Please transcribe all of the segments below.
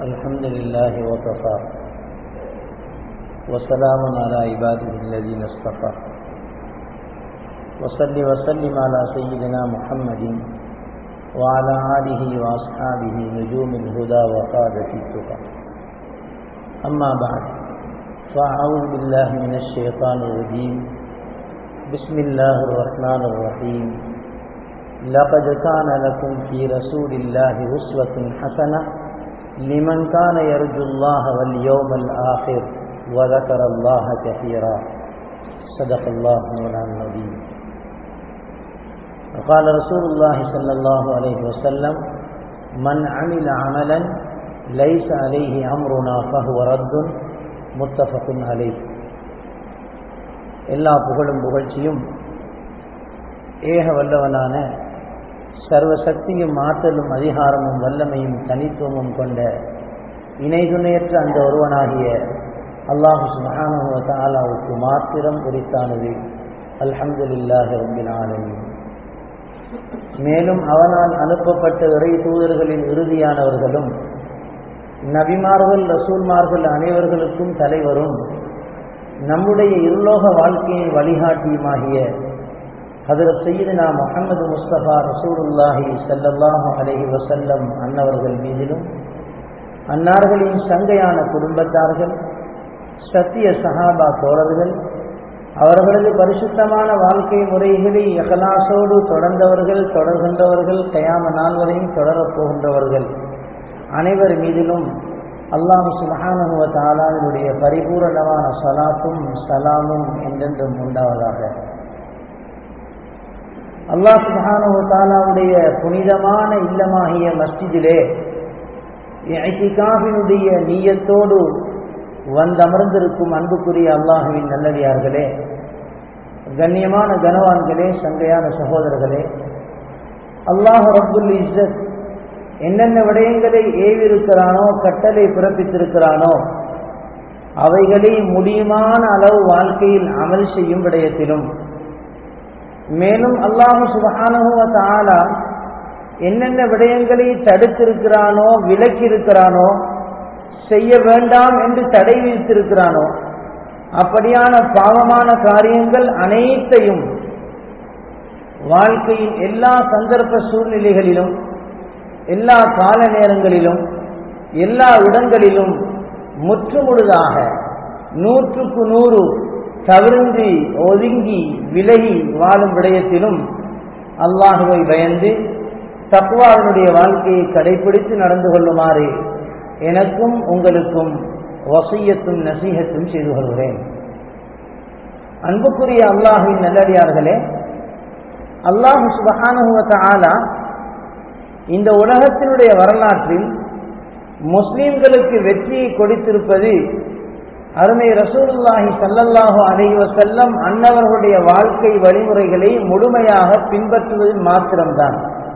الحمد لله وكفى وسلام على عباده الذين اصطفى وصل وسلم على سيدنا محمد وعلى آله وأصحابه نجوم الهدى وقادة التقى أما بعد فأعوذ بالله من الشيطان الرجيم بسم الله الرحمن الرحيم لقد كان لكم في رسول الله أسوة حسنة لمن كان يرجو الله واليوم الآخر وذكر الله كثيرا صدق الله مولانا النبي وقال رسول الله صلى الله عليه وسلم من عمل عملا ليس عليه أمرنا فهو رد متفق عليه எல்லா புகழும் புகழ்ச்சியும் ஏக வல்லவனான சர்வசக்தியும் ஆற்றலும் அதிகாரமும் வல்லமையும் தனித்துவமும் கொண்ட இணை துணையற்ற அந்த ஒருவனாகிய அல்லாஹு சுபஹானுவத்தாலாவுக்கு மாத்திரம் குறித்தானது அல்ஹம்துலில்லாஹி ரப்பில் ஆலமீன் மேலும் அவனால் அனுப்பப்பட்ட இறை தூதர்களின் இறுதியானவர்களும் நபிமார்கள் ரசூல்மார்கள் அனைவர்களுக்கும் தலைவரும் நம்முடைய இருலோக வாழ்க்கையின் வழிகாட்டியுமாகிய ஹதரத் சையீதுனா முகமது முஸ்தபா ரசூலுல்லாஹி சல்லல்லாஹு அலஹி வசல்லம் அன்னவர்கள் மீதிலும் அன்னார்களின் சங்கையான குடும்பத்தார்கள் சத்திய சஹாபா தோழர்கள் அவர்களது பரிசுத்தமான வாழ்க்கை முறைகளை எகலாசோடு தொடர்ந்தவர்கள் தொடர்கின்றவர்கள் கயாம நாள் வரையும் தொடரப் போகின்றவர்கள் அனைவர் மீதிலும் அல்லாஹ் சுபஹானுவ தாலாவினுடைய பரிபூரணமான சலாத்தும் சலாமும் என்றென்றும் உண்டாவதாக அல்லாஹ் சுபஹானுவ தாலாவுடைய புனிதமான இல்லமாகிய மஸ்ஜிதிலே ஐக்கிகாவினுடைய நீயத்தோடு வந்தமர்ந்திருக்கும் அன்புக்குரிய அல்லாஹுவின் நல்லடியார்களே கண்ணியமான கனவான்களே சங்கையான சகோதரர்களே அல்லாஹ் ரபுல் இஸ்ஸத் என்னென்ன விடயங்களை ஏவிருக்கிறானோ கட்டளை பிறப்பித்திருக்கிறானோ அவைகளை முடியுமான அளவு வாழ்க்கையில் அமல் செய்யும் விடயத்திலும் மேலும் அல்லாஹு சுபஹானுவ தாலா என்னென்ன விடயங்களை தடுத்திருக்கிறானோ விலக்கியிருக்கிறானோ செய்ய வேண்டாம் என்று தடை விதித்திருக்கிறானோ அப்படியான பாவமான காரியங்கள் அனைத்தையும் வாழ்க்கையின் எல்லா சந்தர்ப்ப சூழ்நிலைகளிலும் எல்லா கால நேரங்களிலும் எல்லா இடங்களிலும் முற்றுமுழுதாக நூற்றுக்கு நூறு தவிர்ந்து ஒதுங்கி விலகி வாழும் விடயத்திலும் அல்லாஹுவை பயந்து தக்குவாவினுடைய வாழ்க்கையை கடைபிடித்து நடந்து கொள்ளுமாறு எனக்கும் உங்களுக்கும் வசையத்தும் நசீகத்தும் செய்து கொள்கிறேன் அன்புக்குரிய அல்லாஹுவின் நல்லடியார்களே அல்லாஹு சுபஹானுவத்த ஆலா இந்த உலகத்தினுடைய வரலாற்றில் முஸ்லீம்களுக்கு வெற்றியை கொடுத்திருப்பது அருமை ரசூலுல்லாஹி சல்லல்லாஹு அலைவ செல்லம் அன்னவர்களுடைய வாழ்க்கை வழிமுறைகளை முழுமையாக பின்பற்றுவதில் மாத்திரம்தான்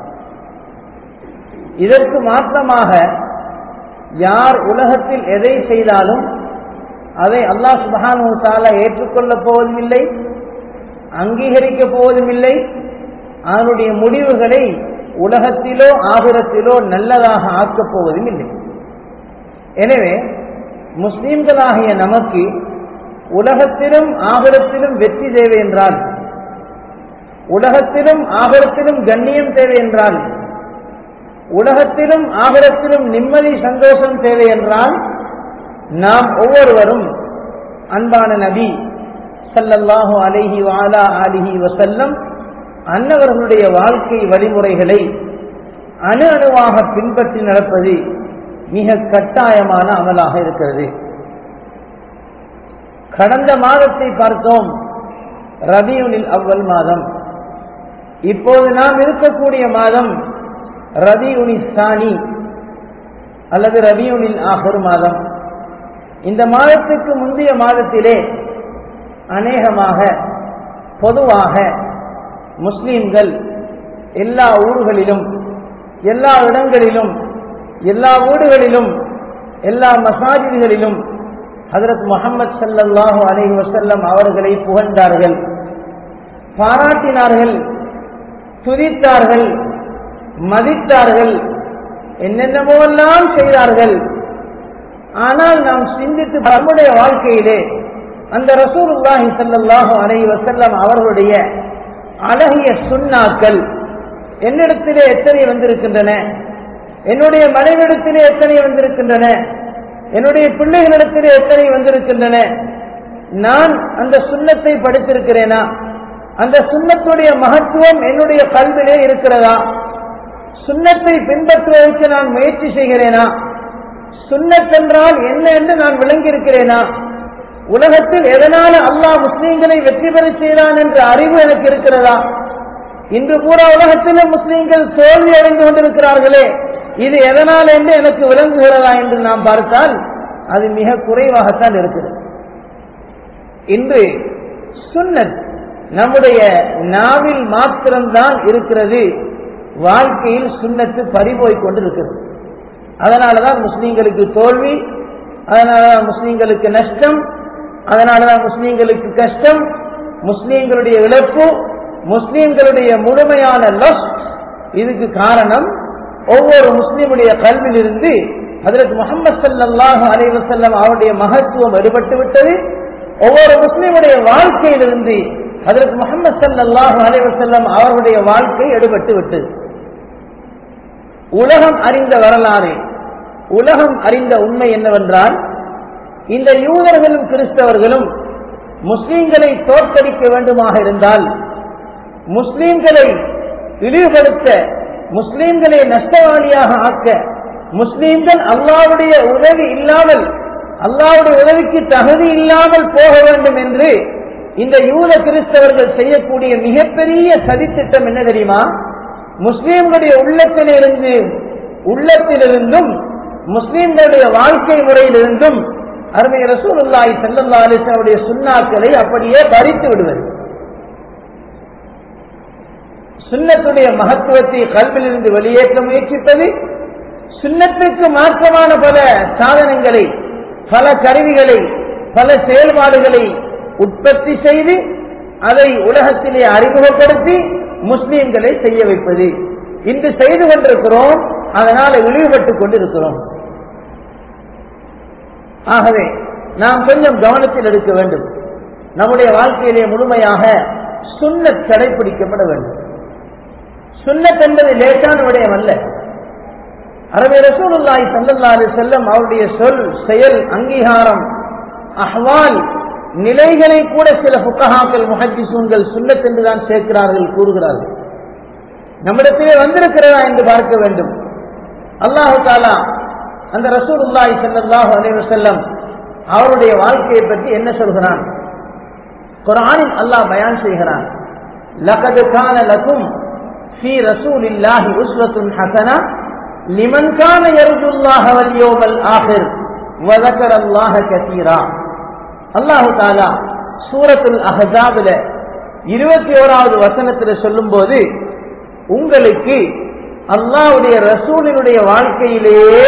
இதற்கு மாற்றமாக யார் உலகத்தில் எதை செய்தாலும் அதை அல்லாஹ் சுபஹானு தாலா ஏற்றுக்கொள்ளப் போவதும் இல்லை அங்கீகரிக்கப் போவதும் இல்லை அதனுடைய முடிவுகளை உலகத்திலோ ஆகிரத்திலோ நல்லதாக ஆக்கப் போவதும் இல்லை எனவே முஸ்லீம்களாகிய நமக்கு உலகத்திலும் ஆகரத்திலும் வெற்றி தேவை என்றால் உலகத்திலும் ஆகரத்திலும் கண்ணியம் தேவை என்றால் உலகத்திலும் ஆகரத்திலும் நிம்மதி சந்தோஷம் தேவை என்றால் நாம் ஒவ்வொருவரும் அன்பான நபி சல்லல்லாஹு அலிஹி வாலா அலிஹி வசல்லம் அன்னவர்களுடைய வாழ்க்கை வழிமுறைகளை அணு அணுவாக பின்பற்றி நடப்பது மிக கட்டாயமான அமலாக இருக்கிறது கடந்த மாதத்தை பார்த்தோம் ரபியுனில் அவ்வல் மாதம் இப்போது நாம் இருக்கக்கூடிய மாதம் ரபியுனில் சாணி அல்லது ரபியுனில் ஆகர் மாதம் இந்த மாதத்துக்கு முந்தைய மாதத்திலே அநேகமாக பொதுவாக முஸ்லீம்கள் எல்லா ஊர்களிலும் எல்லா இடங்களிலும் எல்லா வீடுகளிலும் எல்லா மசாஜிகளிலும் ஹதரத் முகமது சல்லல்லாஹு அலை வசல்லம் அவர்களை புகழ்ந்தார்கள் பாராட்டினார்கள் துதித்தார்கள் மதித்தார்கள் என்னென்னவோெல்லாம் செய்தார்கள் ஆனால் நாம் சிந்தித்து நம்முடைய வாழ்க்கையிலே அந்த ரசூலுல்லாஹி ஸல்லல்லாஹு அலைஹி வஸல்லம் அவர்களுடைய அழகிய சுண்ணாக்கள் என்னிடத்திலே எத்தனை வந்திருக்கின்றன என்னுடைய மனைவிடத்திலே எத்தனை வந்திருக்கின்றன என்னுடைய பிள்ளைகளிடத்திலே எத்தனை வந்திருக்கின்றன நான் அந்த சுண்ணத்தை படித்திருக்கிறேனா அந்த சுண்ணத்துடைய மகத்துவம் என்னுடைய கல்விலே இருக்கிறதா சுண்ணத்தை பின்பற்றுவதற்கு நான் முயற்சி செய்கிறேனா சுண்ணத்தென்றால் என்ன என்று நான் விளங்கியிருக்கிறேனா உலகத்தில் எதனால அல்லாஹ் முஸ்லீம்களை வெற்றி பெற செய்தான் என்ற அறிவு எனக்கு இருக்கிறதா இன்று பூரா உலகத்திலும் முஸ்லீம்கள் தோல்வி அடைந்து கொண்டிருக்கிறார்களே இது எதனால் என்று எனக்கு விளங்குகிறதா என்று நாம் பார்த்தால் அது மிக குறைவாகத்தான் இருக்கிறது இன்று சுன்னத் நம்முடைய நாவில் மாத்திரம்தான் இருக்கிறது வாழ்க்கையில் சுண்ணத்து பறிபோய் கொண்டிருக்கிறது அதனாலதான் முஸ்லீம்களுக்கு தோல்வி அதனாலதான் முஸ்லீம்களுக்கு நஷ்டம் அதனாலதான் முஸ்லீம்களுக்கு கஷ்டம் முஸ்லீம்களுடைய இழப்பு முஸ்லீம்களுடைய முழுமையான லஸ் இதுக்கு காரணம் ஒவ்வொரு முஸ்லீமுடைய கல்வியிலிருந்து அதற்கு முகமது சல்லாஹு அலைவசல்லம் அவருடைய மகத்துவம் எடுபட்டு விட்டது ஒவ்வொரு முஸ்லீமுடைய வாழ்க்கையிலிருந்து அதற்கு முகமது சல்லாஹு அலைவசல்லம் அவருடைய வாழ்க்கை எடுபட்டு விட்டது உலகம் அறிந்த வரலாறு உலகம் அறிந்த உண்மை என்னவென்றால் இந்த யூதர்களும் கிறிஸ்தவர்களும் முஸ்லீம்களை தோற்கடிக்க வேண்டுமாக இருந்தால் முஸ்லீம்களை இழிவுபடுத்த முஸ்லீம்களை நஷ்டவாளியாக ஆக்க முஸ்லீம்கள் அல்லாவுடைய உதவி இல்லாமல் அல்லாவுடைய உதவிக்கு தகுதி இல்லாமல் போக வேண்டும் என்று இந்த யூத கிறிஸ்தவர்கள் செய்யக்கூடிய மிகப்பெரிய சதித்திட்டம் என்ன தெரியுமா முஸ்லீம்களுடைய உள்ளத்திலிருந்து உள்ளத்திலிருந்தும் முஸ்லீம்களுடைய வாழ்க்கை முறையிலிருந்தும் அருமை ரசூலுல்லாய் செல்லல்லா அலிசனுடைய சுண்ணாக்களை அப்படியே பறித்து விடுவது சுண்ணத்துடைய மகத்துவத்தை கல்விலிருந்து வெளியேற்ற முயற்சிப்பது சுண்ணத்துக்கு மாற்றமான பல சாதனங்களை பல கருவிகளை பல செயல்பாடுகளை உற்பத்தி செய்து அதை உலகத்திலே அறிமுகப்படுத்தி முஸ்லீம்களை செய்ய வைப்பது இன்று செய்து கொண்டிருக்கிறோம் அதனால இழிவுபட்டுக் கொண்டிருக்கிறோம் ஆகவே நாம் கொஞ்சம் கவனத்தில் எடுக்க வேண்டும் நம்முடைய வாழ்க்கையிலே முழுமையாக சுண்ணத் கடைபிடிக்கப்பட வேண்டும் சுண்ணத் என்பது லேசான விடயம் அல்ல அரபி ரசூலுல்லாய் சல்லல்லா அலி செல்லம் அவருடைய சொல் செயல் அங்கீகாரம் அஹ்வால் நிலைகளை கூட சில புக்கஹாக்கள் முஹத்திசூன்கள் சுண்ணத் என்றுதான் சேர்க்கிறார்கள் கூறுகிறார்கள் நம்மிடத்திலே வந்திருக்கிறதா என்று பார்க்க வேண்டும் அல்லாஹு தாலா அந்த ரசூலுல்லாய் சல்லாஹு அலைஹி வஸல்லம் அவருடைய வாழ்க்கையை பற்றி என்ன சொல்கிறான் குரானில் அல்லாஹ் பயான் செய்கிறான் லகது கான லகும் في رسول الله أسوة حسنة لمن كان يرجو الله واليوم الآخر وذكر الله كثيرا الله تعالى சூரத்துல் அஹாபில இருபத்தி ஓராவது வசனத்தில் சொல்லும் போது உங்களுக்கு அல்லாவுடைய ரசூலினுடைய வாழ்க்கையிலேயே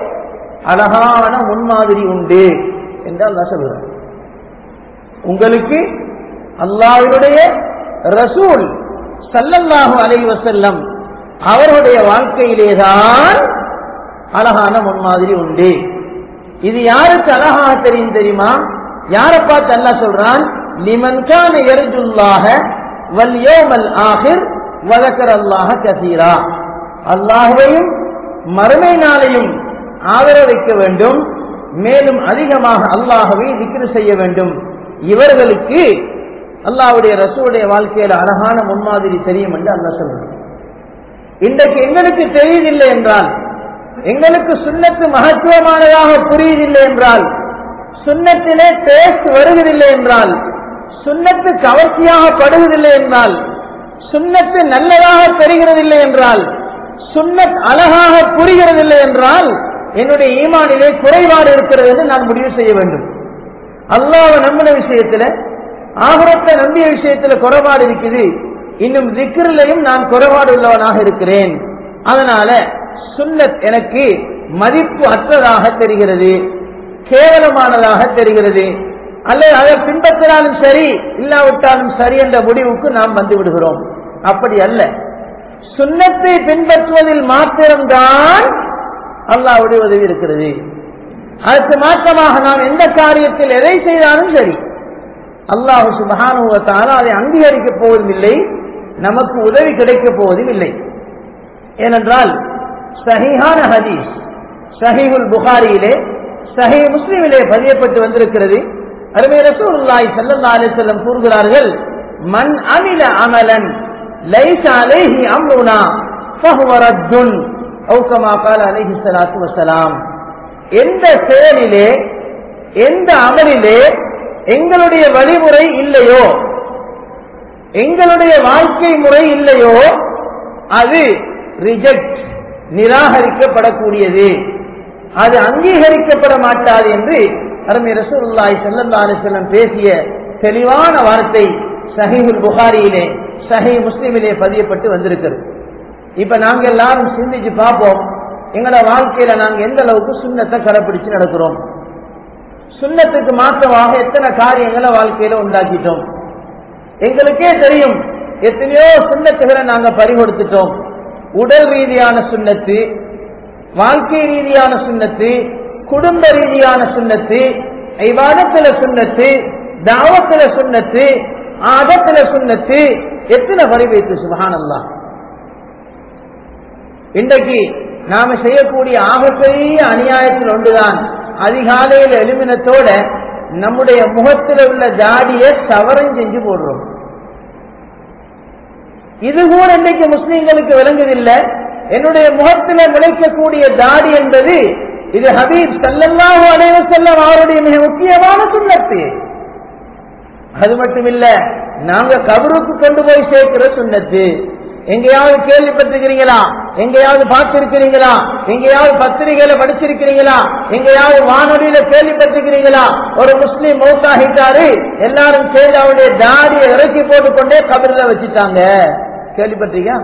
அழகான முன்மாதிரி உண்டு என்று அல்லாஹ் சொல்கிறார் உங்களுக்கு அல்லாவினுடைய ரசூல் சல்லல்லாஹு அலை வசல்லம் அவருடைய வாழ்க்கையிலேதான் அழகான முன்மாதிரி உண்டு இது யாருக்கு அழகாக தெரியும் தெரியுமா யாரை பார்த்து அல்லா சொல்றான் லிமன்கான எரிஜுல்லாக வல் யோமல் ஆகிர் வதக்கர் அல்லாஹ கசீரா அல்லாஹுவையும் மறுமை நாளையும் ஆதரவிக்க வேண்டும் மேலும் அதிகமாக அல்லாஹவை விக்கிரு செய்ய வேண்டும் இவர்களுக்கு அல்லாவுடைய ரசூடைய வாழ்க்கையில அழகான முன்மாதிரி தெரியும் என்று அல்லா சொல்றான் இன்றைக்கு எங்களுக்கு தெரியுதில்லை என்றால் எங்களுக்கு சுண்ணத்து மகத்துவமானதாக புரியுதில்லை என்றால் சுண்ணத்திலே டேஸ்ட் வருவதில்லை என்றால் சுண்ணத்து கவர்ச்சியாக படுவதில்லை என்றால் சுண்ணத்து நல்லதாக தெரிகிறதில்லை என்றால் சுண்ணத் அழகாக புரிகிறதில்லை என்றால் என்னுடைய ஈமானிலே குறைபாடு இருக்கிறது என்று நான் முடிவு செய்ய வேண்டும் அல்லாஹ் நம்பின விஷயத்துல ஆகரத்தை நம்பிய விஷயத்துல குறைபாடு இருக்குது இன்னும் திக்ரிலையும் நான் குறைபாடு உள்ளவனாக இருக்கிறேன் அதனால சுன்னத் எனக்கு மதிப்பு அற்றதாக தெரிகிறது கேவலமானதாக தெரிகிறது அல்லது அதை பின்பற்றினாலும் சரி இல்லாவிட்டாலும் சரி என்ற முடிவுக்கு நாம் வந்து விடுகிறோம் அப்படி அல்ல சுண்ணத்தை பின்பற்றுவதில் மாத்திரம்தான் அல்லாவுடைய உதவி இருக்கிறது அதற்கு மாற்றமாக நாம் எந்த காரியத்தில் எதை செய்தாலும் சரி அல்லாஹு சுபஹானுவத்தால் அதை அங்கீகரிக்கப் போவதும் இல்லை நமக்கு உதவி கிடைக்கப் போவதும் இல்லை ஏனென்றால் சஹீஹான ஹதீஸ் சஹீஹுல் புகாரியிலே சஹீ முஸ்லிமிலே பதியப்பட்டு வந்திருக்கிறது அருமை ரசூலுல்லாஹி ஸல்லல்லாஹு அலைஹி வஸல்லம் கூறுகிறார்கள் மன் அமில அமலன் லைஸ அலைஹி அம்ருனா ஃபஹுவ ரத்துன் அவு கமா قال அலைஹி ஸலாத்து வஸலாம் எந்த செயலிலே எந்த அமலிலே எங்களுடைய வழிமுறை இல்லையோ எங்களுடைய வாழ்க்கை முறை இல்லையோ அது ரிஜெக்ட் நிராகரிக்கப்படக்கூடியது அது அங்கீகரிக்கப்பட மாட்டாது என்று அருமை ரசூலுல்லாஹி ஸல்லல்லாஹு அலைஹி வஸல்லம் பேசிய தெளிவான வார்த்தை சஹீஹுல் புகாரியிலே சஹீ முஸ்லிமிலே பதியப்பட்டு வந்திருக்கிறது இப்ப நாங்க எல்லாரும் சிந்திச்சு பார்ப்போம் எங்களோட வாழ்க்கையில நாங்க எந்த அளவுக்கு சுண்ணத்தை கடைபிடிச்சு நடக்கிறோம் சுண்ணத்துக்கு மாற்றமாக எத்தனை காரியங்களை வாழ்க்கையில உண்டாக்கிட்டோம் எங்களுக்கே தெரியும் எத்தனையோ சுண்ணத்துகளை நாங்க பறிகொடுத்துட்டோம் உடல் ரீதியான சுண்ணத்து வாழ்க்கை ரீதியான சுண்ணத்து குடும்ப ரீதியான சுண்ணத்து ஐவாதத்துல சுண்ணத்து தாவத்துல சுண்ணத்து ஆதத்துல சுண்ணத்து எத்தனை பறி வைத்து சுபஹானல்லா இன்றைக்கு நாம செய்யக்கூடிய ஆகப்பெரிய அநியாயத்தில் ஒன்றுதான் அதிகாலையில் எலுமினத்தோட நம்முடைய முகத்தில் உள்ள ஜாடியை சவரம் செஞ்சு போடுறோம் இது கூட இன்றைக்கு முஸ்லீம்களுக்கு விளங்குதில்லை என்னுடைய முகத்தில் முளைக்கக்கூடிய தாடி என்பது இது ஹபீப் சல்லல்லாஹு அலைஹி வஸல்லம் அவருடைய மிக முக்கியமான சுண்ணத்து அது மட்டும் இல்ல நாங்க கபருக்கு கொண்டு போய் சேர்க்கிற சுண்ணத்து எங்கேயாவது கேள்விப்பட்டிருக்கிறீங்களா எங்கேயாவது பார்த்திருக்கிறீங்களா எங்கேயாவது பத்திரிகையில படிச்சிருக்கிறீங்களா எங்கேயாவது வானொலியில கேள்விப்பட்டிருக்கிறீங்களா ஒரு முஸ்லீம் மௌத்தாகிட்டாரு எல்லாரும் சேர்ந்து அவருடைய தாடியை இறக்கி போட்டுக்கொண்டே கபரில் வச்சுட்டாங்க கேள்விப்பட்டிருக்கா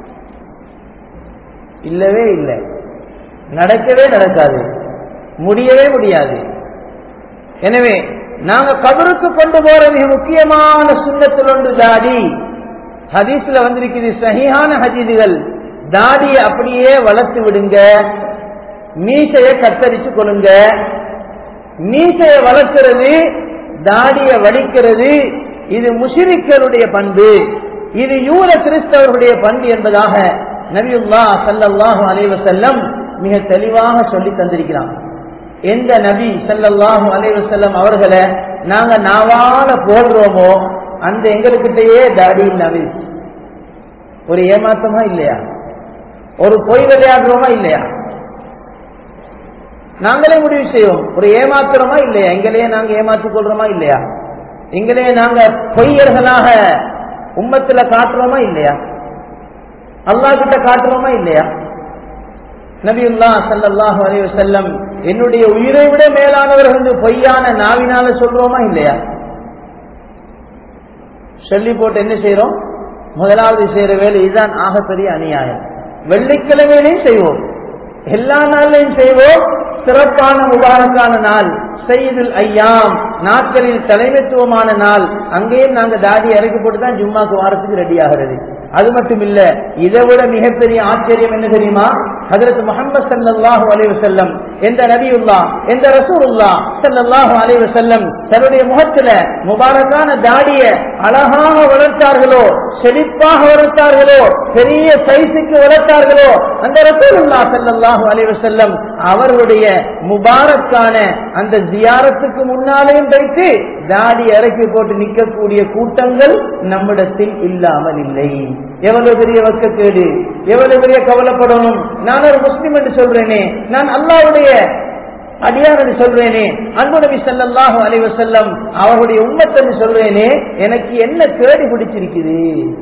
இல்லவே இல்லை நடக்கவே நடக்காது முடியவே முடியாது எனவே நாங்க கபருக்கு கொண்டு போற மிக முக்கியமான சுண்ணத்தில் ஒன்று தாடி ஹதீஸ்ல வந்திருக்குது சகியான ஹதீதுகள் தாடியை அப்படியே வளர்த்து விடுங்க மீசைய கத்தரிச்சு கொள்ளுங்க மீசைய வளர்க்கிறது தாடிய வடிக்கிறது இது முஷிரிக்கருடைய பண்பு இது யூர கிறிஸ்தவர்களுடைய பண்பு என்பதாக நபியுல்லா சல்லல்லாஹு அலைவசல்லம் மிக தெளிவாக சொல்லி தந்திருக்கிறான் எந்த நபி சல்லல்லாஹு அலைவசல்லம் அவர்களை நாங்க நாவால போடுறோமோ அந்த எங்களுக்கிட்டயே தாடி நவிழ்ச்சி ஒரு ஏமாற்றமா இல்லையா ஒரு பொய் விளையாடுறோமா இல்லையா நாங்களே முடிவு செய்வோம் ஒரு ஏமாத்துறோமா இல்லையா எங்களையே நாங்க ஏமாற்றிக் கொள்றோமா இல்லையா எங்களையே நாங்க பொய்யர்களாக உம்மத்துல காட்டுறோமா இல்லையா அல்லா கிட்ட காட்டுறோமா இல்லையா நபியுல்லா சல்லாஹு அலைய செல்லம் என்னுடைய உயிரை விட மேலானவர்கள் என்று பொய்யான நாவினால சொல்றோமா இல்லையா சொல்லி போட்டு என்ன செய்யறோம் முதலாவது செய்யற வேலை இதுதான் ஆகப்பெரிய அநியாயம் வெள்ளிக்கிழமையிலையும் செய்வோம் எல்லா நாள்லையும் செய்வோம் சிறப்பான முபாரக்கான நாள் செய்தில் ஐயாம் நாட்களில் தலைமைத்துவமான நாள் அங்கேயும் நாங்க தாடி இறக்கி போட்டு தான் ஜும்மாக்கு வாரத்துக்கு ரெடி ஆகிறது அது மட்டும் இல்ல இதை விட மிகப்பெரிய ஆச்சரியம் என்ன தெரியுமா ஹதரத் முகமது சல்லாஹூ அலைவு செல்லம் எந்த நபியுல்லா எந்த ரசூலுல்லா சல்லாஹூ அலைவு செல்லம் தன்னுடைய முகத்துல முபாரக்கான தாடிய அழகாக வளர்த்தார்களோ செழிப்பாக வளர்த்தார்களோ பெரிய சைஸுக்கு வளர்த்தார்களோ அந்த ரசூலுல்லா சல்லாஹூ அலைவு செல்லம் அவர்களுடைய முபாரக்கான அந்த ஜியாரத்துக்கு முன்னாலேயும் வைத்து தாடி இறக்கி போட்டு நிற்கக்கூடிய கூட்டங்கள் நம்மிடத்தில் இல்லாமல் இல்லை எவ்வளவு பெரிய வக்கக்கேடு எவ்வளவு பெரிய கவலைப்படணும் நான் ஒரு முஸ்லிம் என்று சொல்றேனே நான் அல்லாவுடைய அடியார் என்று சொல்றேனே அன்பு நபி ஸல்லல்லாஹு அலைஹி வஸல்லம் அவருடைய உம்மத் என்று சொல்றேனே எனக்கு என்ன கேடு பிடிச்சிருக்குது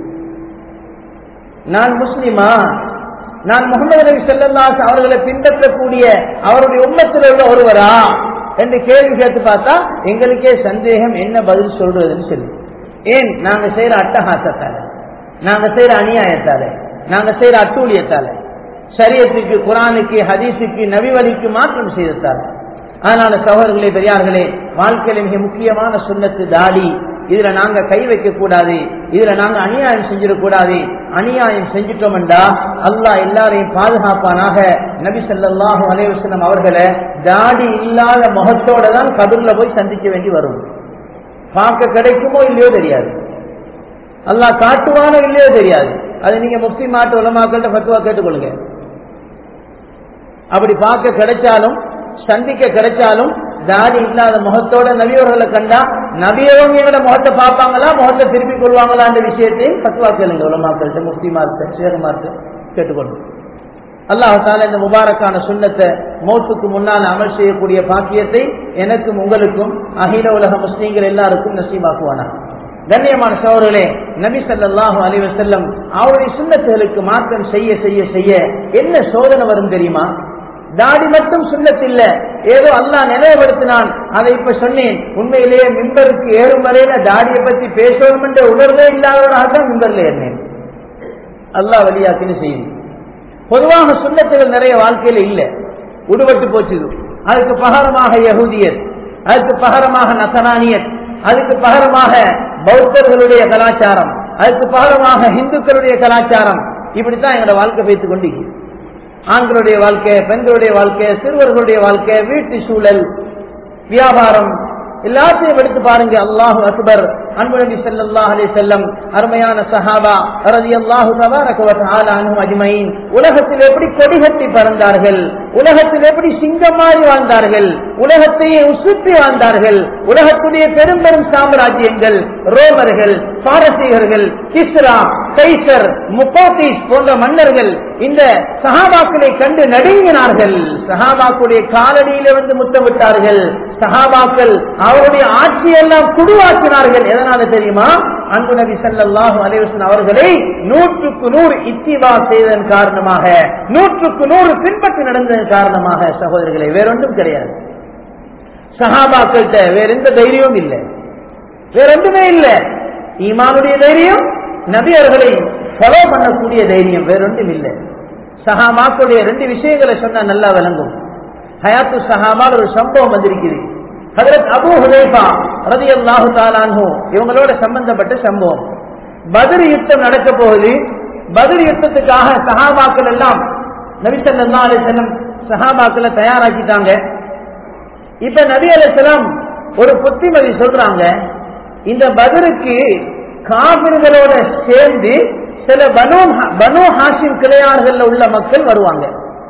நான் முஸ்லிமா நான் முகமது நபி ஸல்லல்லாஹு அவர்களை பின்பற்றக்கூடிய அவருடைய உம்மத்தில் உள்ள ஒருவரா என்று கேள்வி கேட்டு பார்த்தா எங்களுக்கே சந்தேகம் என்ன பதில் சொல்றதுன்னு சொல்லி ஏன் நாங்க செய்யற அட்டகாசத்தால நாங்க செய்யற அநியாயத்தால நாங்க செய்யற அட்டூழியத்தால சரியத்துக்கு குரானுக்கு ஹதீஸுக்கு நபிவலிக்கு மாற்றம் செய்ததால் அதனால சகோதரர்களே பெரியார்களே வாழ்க்கையில மிக முக்கியமான சுண்ணத்து தாடி இதுல நாங்க கை வைக்க கூடாது இதுல நாங்க அநியாயம் செஞ்சிடக்கூடாது அநியாயம் செஞ்சிட்டோம்டா அல்லாஹ் எல்லாரையும் பாதுகாப்பானாக நபி ஸல்லல்லாஹு அலைஹி வஸல்லம் அவர்களை தாடி இல்லாத முகத்தோட தான் கபர்ல போய் சந்திக்க வேண்டி வரும் பார்க்க கிடைக்குமோ இல்லையோ தெரியாது அல்லாஹ் காட்டுவானோ இல்லையோ தெரியாது அது நீங்க முஸ்லி மாட்டு உலமாக்கள்கிட்ட பத்துவா கேட்டுக்கொள்ளுங்க அப்படி பார்க்க கிடைச்சாலும் சந்திக்க கிடைச்சாலும் தாடி இல்லாத முகத்தோட நபியவர்களை கண்டா நபியவங்க எங்களோட முகத்தை பார்ப்பாங்களா முகத்தை திருப்பி கொள்வாங்களா அந்த விஷயத்தையும் பத்துவா கேளுங்க உலமாக்கள்கிட்ட முஸ்லிமார்கிட்ட சேகமார்கிட்ட கேட்டுக்கொள்ளுங்க அல்லாஹால இந்த முபாரக்கான சுண்ணத்தை மௌத்துக்கு முன்னால் அமல் செய்யக்கூடிய பாக்கியத்தை எனக்கும் உங்களுக்கும் அகில உலக முஸ்லீம்கள் எல்லாருக்கும் நசீபாக்குவானா கண்ணியமான சோழர்களே நபி சல்லாஹு அலி வசல்லம் அவருடைய சுண்ணத்துகளுக்கு மாற்றம் செய்ய செய்ய செய்ய என்ன சோதனை வரும் தெரியுமா தாடி மட்டும் சுண்ணத்தில்ல ஏதோ அல்லாஹ் நினைவுபடுத்தினான் அதை இப்ப சொன்னேன் உண்மையிலேயே மின்பருக்கு ஏறும் வரையில தாடியை பத்தி பேசணும் என்ற உணர்வே இல்லாதவராக தான் மின்பர்ல ஏறினேன் அல்லாஹ் வழியாக்கின்னு செய்யுது பொதுவாக சுண்ணத்துகள் நிறைய வாழ்க்கையில இல்ல உடுபட்டு போச்சு அதுக்கு பகரமாக யகுதியர் அதுக்கு பகரமாக நசனானியர் அதுக்கு பகரமாக பௌத்தர்களுடைய கலாச்சாரம் அதுக்கு பகரமாக இந்துக்களுடைய கலாச்சாரம் இப்படித்தான் எங்களோட வாழ்க்கை வைத்துக் கொண்டு ஆண்களுடைய வாழ்க்கை பெண்களுடைய வாழ்க்கை சிறுவர்களுடைய வாழ்க்கை வீட்டு சூழல் வியாபாரம் எல்லாத்தையும் எடுத்து பாருங்க அல்லாஹு அக்பர் அன்பு நபி ஸல்லல்லாஹு அலைஹி வஸல்லம் அருமையான சஹாபா ரலியல்லாஹு தபாரக வ தஆலா அன்ஹும் அஜ்மஈன் உலகத்தில் எப்படி கொடி கட்டி பறந்தார்கள் உலகத்தில் எப்படி சிங்கம் மாறி வாழ்ந்தார்கள் உலகத்தையே உசுப்பி வாழ்ந்தார்கள் உலகத்துடைய பெரும் பெரும் சாம்ராஜ்யங்கள் ரோமர்கள் பாரசீகர்கள் கிஸ்ரா கைசர் முப்பாத்திஸ் போன்ற மன்னர்கள் இந்த சஹாபாக்களை கண்டு நடுங்கினார்கள் சஹாபாக்குடைய காலடியில வந்து முத்தமிட்டார்கள் சஹாபாக்கள் அவருடைய ஆட்சியெல்லாம் குடுவாக்கினார்கள் எதனால தெரியுமா அன்பு நபி ஸல்லல்லாஹு அலைஹி வஸல்லம் அவர்களை நூற்றுக்கு நூறு இத்திவா செய்ததன் காரணமாக நூற்றுக்கு நூறு பின்பற்றி நடந்ததன் காரணமாக சகோதரர்களை வேறொன்றும் கிடையாது சஹாபாக்கள்கிட்ட வேற எந்த தைரியமும் இல்லை வேற ஒன்றுமே இல்லை ஈமானுடைய தைரியம் நபியர்களை ஃபாலோ பண்ணக்கூடிய தைரியம் வேறொன்றும் இல்லை சஹாபாக்களுடைய ரெண்டு விஷயங்களை சொன்னா நல்லா விளங்கும் ஹயாத்து சஹாபால் ஒரு சம்பவம் வந்திருக்குது ஹதரத் அபு ஹுதைபா ரதி அல்லாஹு தாலான்ஹு இவங்களோட சம்பந்தப்பட்ட சம்பவம் பதிர் யுத்தம் நடக்க போகுது பதிர் யுத்தத்துக்காக சஹாபாக்கள் எல்லாம் நபிசல்லா அலிசல்லம் சஹாபாக்களை தயாராக்கிட்டாங்க இப்ப நபி அலிசல்லாம் ஒரு புத்திமதி சொல்றாங்க இந்த பதிருக்கு காவிர்களோட சேர்ந்து சில பனு பனு ஹாஷிம் கிளையார்கள்ல உள்ள மக்கள் வருவாங்க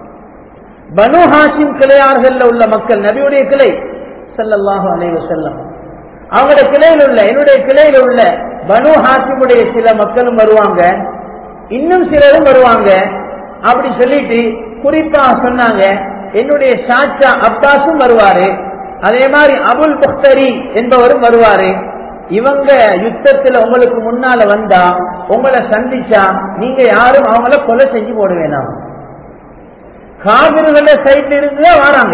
பனு ஹாஷிம் கிளையார்கள்ல உள்ள மக்கள் நபியுடைய கிளை சல்லல்லாஹு அலைஹி வஸல்லம் அவங்களுடைய கிளையில் உள்ள என்னுடைய கிளையில் உள்ள பனு ஹாசிமுடைய சில மக்களும் வருவாங்க இன்னும் சிலரும் வருவாங்க அப்படி சொல்லிட்டு குறிப்பா சொன்னாங்க என்னுடைய சாச்சா அப்பாஸும் வருவாரு அதே மாதிரி அபுல் புக்தரி என்பவரும் வருவாரு இவங்க யுத்தத்துல உங்களுக்கு முன்னால வந்தா உங்களை சந்திச்சா நீங்க யாரும் அவங்கள கொலை செஞ்சு போட வேணாம் காவிர்கள சைட்ல இருந்துதான் வராங்க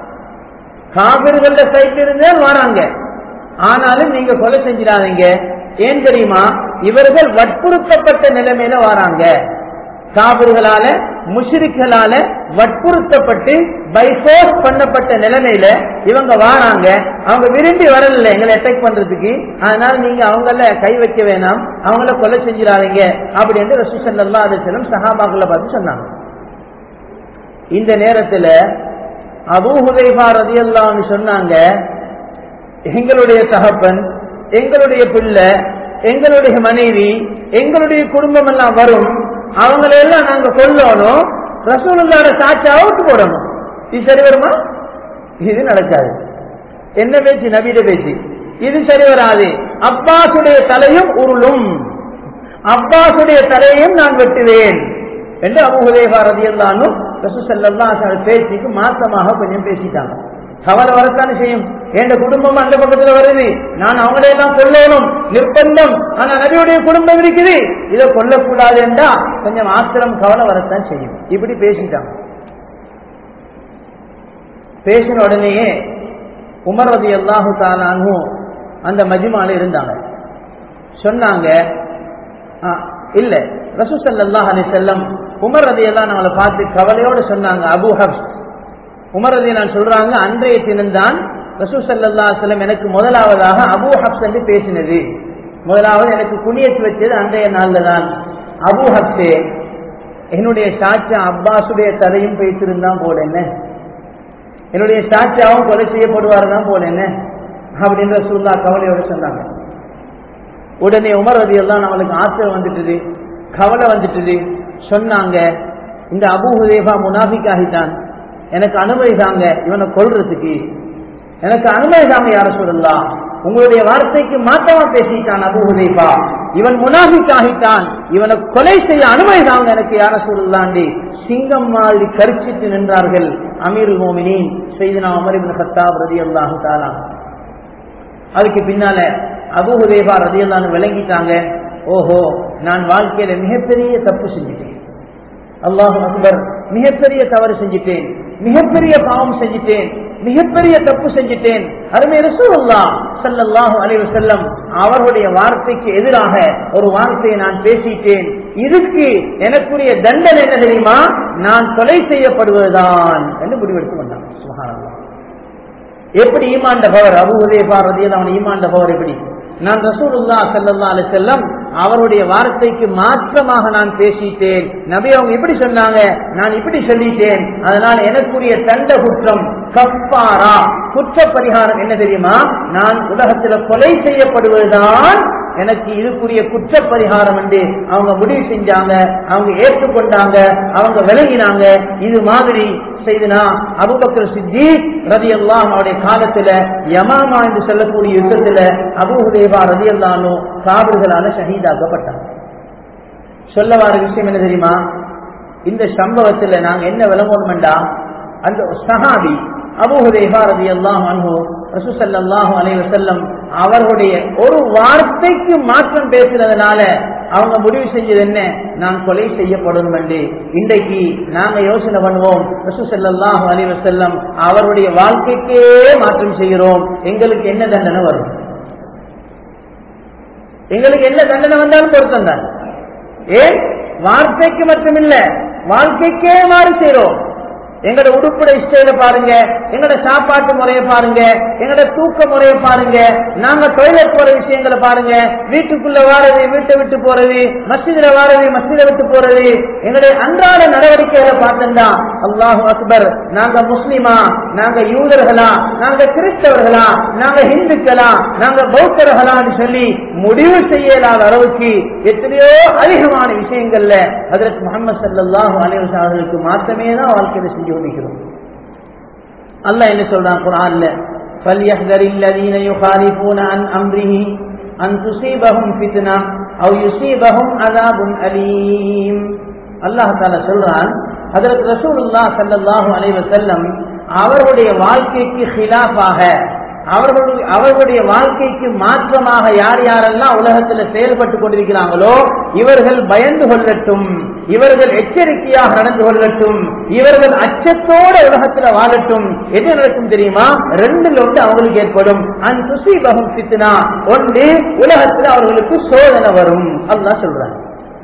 காவிர்கள சைட்ல இருந்தே வராங்க ஆனாலும் நீங்க கொலை செஞ்சிடாதீங்க ஏன் தெரியுமா இவர்கள் வற்புறுத்தப்பட்ட நிலைமையில வராங்க காவிர்களால முஷிரிக்களால வற்புறுத்தப்பட்டு பைபோர்ஸ் பண்ணப்பட்ட நிலைமையில இவங்க வாராங்க அவங்க விரும்பி வரல எங்களை அட்டாக் பண்றதுக்கு அதனால நீங்க அவங்கள கை வைக்க வேணாம் அவங்கள கொலை செஞ்சிடாதீங்க அப்படி என்று ரசூசல்லா அலிசலம் சஹாபாக்களை பார்த்து சொன்னாங்க இந்த நேரத்துல அபூ ஹுதைஃபா ரதியல்லான்னு சொன்னாங்க எங்களுடைய தகப்பன் எங்களுடைய பிள்ளை எங்களுடைய மனைவி எங்களுடைய குடும்பம் எல்லாம் வரும் அவங்களையெல்லாம் நாங்க கொல்லணும் ரசூலுல்லாட சாட்சி அவுட்டு போடணும் இது சரி வருமா இது நடக்காது என்ன பேச்சு நபீட பேச்சு இது சரி வராது அப்பாசுடைய தலையும் உருளும் அப்பாசுடைய தலையையும் நான் வெட்டுவேன் என்று அபுஹுதேவா ரதியல்லானும் ரசூசல்லா பேச்சுக்கு மாற்றமாக கொஞ்சம் பேசிட்டாங்க கவலை வரத்தானே செய்யும் என் குடும்பம் அந்த பக்கத்துல வருது நான் அவங்களையெல்லாம் கொல்லணும் நிர்பந்தம் ஆனா நபியுடைய குடும்பம் இருக்குது இதை கொல்லக்கூடாது என்றா கொஞ்சம் ஆத்திரம் கவலை வரத்தான் செய்யும் இப்படி பேசிட்டாங்க பேசின உடனேயே உமர் ரதி அல்லாஹு தாலானும் அந்த மஜிமால இருந்தாங்க சொன்னாங்க இல்ல ரசூசல்லாஹ் அலி செல்லம் உமர் ரதி எல்லாம் நம்மளை பார்த்து கவலையோடு சொன்னாங்க அபு ஹப்ஸ் உமர் ரதி நான் சொல்றாங்க அன்றைய தினம்தான் ரசூசல்லா செல்லம் எனக்கு முதலாவதாக அபு ஹப்ஸ் என்று பேசினது முதலாவது எனக்கு குனியத்து வச்சது அன்றைய நாள்ல தான் அபு ஹப்ஸே என்னுடைய சாட்சா அப்பாசுடைய தலையும் பேசியிருந்தான் போல என்ன என்னுடைய சாட்சியாவும் கொலை செய்யப்படுவார் தான் போல என்ன அப்படின்ற சூழ்நா கவலையோட சொன்னாங்க உடனே உமர் ரதி எல்லாம் நம்மளுக்கு ஆச்சரியம் வந்துட்டுது கவலை வந்துட்டுது சொன்னாங்க இந்த அபு ஹுதேபா முனாஃபிக்காகிட்டான் எனக்கு அனுமதி தாங்க இவனை கொல்றதுக்கு எனக்கு அனுமதி தாங்க யார சொல்லலாம் உங்களுடைய வார்த்தைக்கு மாற்றமா பேசிட்டான் அபு ஹுதைபா இவன் முனாஃபிக்காகிட்டான் இவனை கொலை செய்ய அனுமதி தாங்க எனக்கு யார சொல்லலாண்டி சிங்கம் மாதிரி கரிச்சிட்டு நின்றார்கள் அமீர் மோமினின் செய்தினா அமர் இப்னு கத்தாப் ரலியல்லாஹு தஆலா அதுக்கு பின்னால அபு ஹுதைபா ரலியல்லாஹு விளங்கிட்டாங்க ஓஹோ நான் வாழ்க்கையில மிகப்பெரிய தப்பு செஞ்சுட்டேன் அல்லாஹ் அக்பர் மிகப்பெரிய தவறு செஞ்சிட்டேன் மிகப்பெரிய பாவம் செஞ்சிட்டேன் மிகப்பெரிய தப்பு செஞ்சிட்டேன் அருமை ரசூலுல்லா ஸல்லல்லாஹு அலைஹி வஸல்லம் அவர்களுடைய வார்த்தைக்கு எதிராக ஒரு வார்த்தையை நான் பேசிட்டேன் இதுக்கு எனக்குரிய தண்டனை என்ன தெரியுமா நான் கொலை செய்யப்படுவதுதான் என்று முடிவெடுத்து வந்தான் சுபஹானல்லாஹ் எப்படி ஈமாண்ட பவர் அபு உதயபா ரதியல் அவன் ஈமாண்ட பவர் எப்படி நான் ரசூலுல்லா ஸல்லல்லாஹு அலைஹி வஸல்லம் அவருடைய வார்த்தைக்கு மாற்றமாக நான் பேசிட்டேன் நபி அவங்க இப்படி சொன்னாங்க நான் இப்படி சொல்லிட்டேன் அதனால் எனக்குரிய தண்ட குற்றம் கப்பாரா குற்ற பரிகாரம் என்ன தெரியுமா நான் உலகத்துல கொலை செய்யப்படுவதுதான் எனக்கு இதுக்குரிய குற்ற பரிகாரம் என்று அவங்க முடிவு செஞ்சாங்க அவங்க ஏற்றுக்கொண்டாங்க அவங்க விளங்கினாங்க இது மாதிரி செய்தனா அபுபக்கர் சித்தி ரதி எல்லாம் அவருடைய காலத்துல யமாமா என்று சொல்லக்கூடிய யுத்தத்துல அபுஹுதேபா ரதி எல்லானும் காவிர்களால ஷஹீதாக்கப்பட்டாங்க சொல்ல வர விஷயம் என்ன தெரியுமா இந்த சம்பவத்துல நாங்க என்ன விளங்கணும்டா அந்த சஹாபி அபுஹுதேபா ரதி எல்லாம் அன்பு ரசூசல்லாஹு அலைஹி வஸல்லம் அவர்களுடைய ஒரு வார்த்தைக்கு மாற்றம் பேசுறதுனால அவங்க முடிவு செஞ்சது என்ன நான் கொலை செய்யப்படும் என்று இன்றைக்கு நாங்க யோசனை பண்ணுவோம் ரசூசல்லாஹு அலைஹி வஸல்லம் அவருடைய வாழ்க்கைக்கே மாற்றம் செய்கிறோம் எங்களுக்கு என்ன தண்டனை வரும் எங்களுக்கு என்ன தண்டனை வந்தாலும் பொருத்தம் தான் ஏன் வார்த்தைக்கு மட்டுமில்ல வாழ்க்கைக்கே மாறு செய்கிறோம் எங்கட உடுப்புட ஸ்டைல பாருங்க எங்கட சாப்பாட்டு முறையை பாருங்க எங்கட தூக்க முறையை பாருங்க நாங்க டொய்லெட் போற விஷயங்களை பாருங்க வீட்டுக்குள்ள வாரது வீட்டை விட்டு போறது மஸ்ஜிதுல வாரது மஸ்ஜித விட்டு போறது எங்களுடைய அன்றாட நடவடிக்கைகளை பார்த்தா அல்லாஹு அக்பர் நாங்க முஸ்லிமா நாங்க யூதர்களா நாங்க கிறிஸ்தவர்களா நாங்க இந்துக்களா நாங்க பௌத்தர்களான்னு சொல்லி முடிவு செய்யலாத அளவுக்கு எத்தனையோ அதிகமான விஷயங்கள்ல அதற்கு முகமது சல்லாஹூ அலைவசார்களுக்கு மாற்றமே தான் வாழ்க்கையில செஞ்சு கொண்டிருக்கிறோம் அல்லாஹ் என்ன சொல்றான் குரான்ல فليحذر الذين يخالفون عن امره ان تصيبهم فتنه او يصيبهم عذاب اليم அல்லாஹ் தால சொல்றான் அதற்கு ரசூலுல்லாஹ் ஸல்லல்லாஹு அலைஹி வஸல்லம் அவர்களுடைய வாழ்க்கைக்கு ஹிலாஃபாக அவர்களுடைய அவர்களுடைய வாழ்க்கைக்கு மாற்றமாக யார் யாரெல்லாம் உலகத்தில் செயல்பட்டு கொண்டிருக்கிறாங்களோ இவர்கள் பயந்து கொள்ளட்டும் இவர்கள் எச்சரிக்கையாக நடந்து கொள்ளட்டும் இவர்கள் அச்சத்தோட உலகத்துல வாழட்டும் எது நடக்கும் தெரியுமா ரெண்டுல ஒன்று அவங்களுக்கு ஏற்படும் அந்த துசிபகம் சித்துனா ஒன்று உலகத்துல அவர்களுக்கு சோதனை வரும் அதுதான் சொல்றாங்க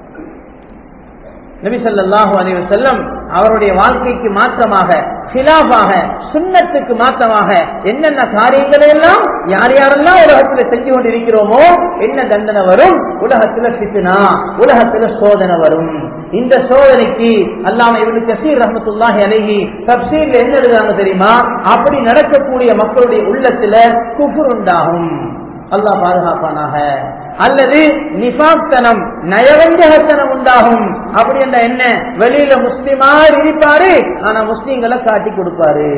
நபி ஸல்லல்லாஹு அலைஹி வஸல்லம் அவருடைய வாழ்க்கைக்கு மாற்றமாக ஹிலாஃபாக சுன்னத்துக்கு மாற்றமாக என்னென்ன காரியங்களை எல்லாம் யார் யாரெல்லாம் உலகத்துல செஞ்சு கொண்டு இருக்கிறோமோ என்ன தண்டனை வரும் உலகத்துல சித்துனா உலகத்துல சோதனை வரும் இந்த சோதனைக்கு அல்லாம இவனு கசீர் ரஹமத்துல்லாஹி அலைஹி தப்சீர்ல என்ன எழுதுறாங்க தெரியுமா அப்படி நடக்கக்கூடிய மக்களுடைய உள்ளத்துல குஃபுர் உண்டாகும் அல்லாஹ் பாதுகாப்பானாக அல்லது நிபாக்தனம் நயவஞ்சகத்தனம் உண்டாகும் அப்படி என்ற என்ன வெளியில முஸ்லிமா இருப்பாரு ஆனா முஸ்லிம்களை காட்டி கொடுப்பாரு